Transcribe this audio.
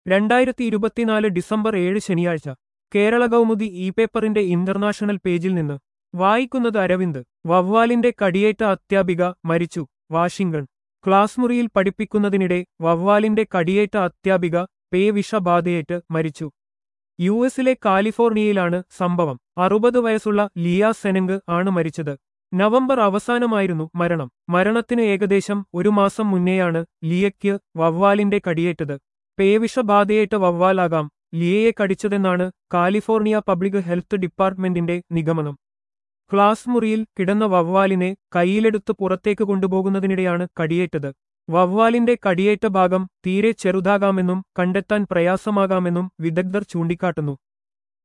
രണ്ടായിരത്തി ഇരുപത്തിനാല് ഡിസംബർ ഏഴ് ശനിയാഴ്ച കേരള കൗമുദി ഇ പേപ്പറിന്റെ ഇന്റർനാഷണൽ പേജിൽ നിന്ന് വായിക്കുന്നത് അരവിന്ദ് വവ്വാലിന്റെ കടിയേറ്റ അധ്യാപിക മരിച്ചു വാഷിംഗ്ടൺ ക്ലാസ് മുറിയിൽ പഠിപ്പിക്കുന്നതിനിടെ വവ്വാലിന്റെ കടിയേറ്റ അധ്യാപിക പേ വിഷബാധയേറ്റ് മരിച്ചു യു എസിലെ കാലിഫോർണിയയിലാണ് സംഭവം അറുപത് വയസ്സുള്ള ലിയ സെനങ്ക് ആണ് മരിച്ചത് നവംബർ അവസാനമായിരുന്നു മരണം മരണത്തിന് ഏകദേശം ഒരു മാസം മുന്നേയാണ് ലിയയ്ക്ക് വവ്വാലിന്റെ കടിയേറ്റത് പേവിഷബാധയേറ്റ വവ്വാലാകാം ലിയയെ കടിച്ചതെന്നാണ് കാലിഫോർണിയ പബ്ലിക് ഹെൽത്ത് ഡിപ്പാർട്ട്മെന്റിന്റെ നിഗമനം ക്ലാസ് മുറിയിൽ കിടന്ന വവ്വാലിനെ കൈയിലെടുത്ത് പുറത്തേക്ക് കൊണ്ടുപോകുന്നതിനിടെയാണ് കടിയേറ്റത് വവ്വാലിന്റെ കടിയേറ്റ ഭാഗം തീരെ ചെറുതാകാമെന്നും കണ്ടെത്താൻ പ്രയാസമാകാമെന്നും വിദഗ്ധർ ചൂണ്ടിക്കാട്ടുന്നു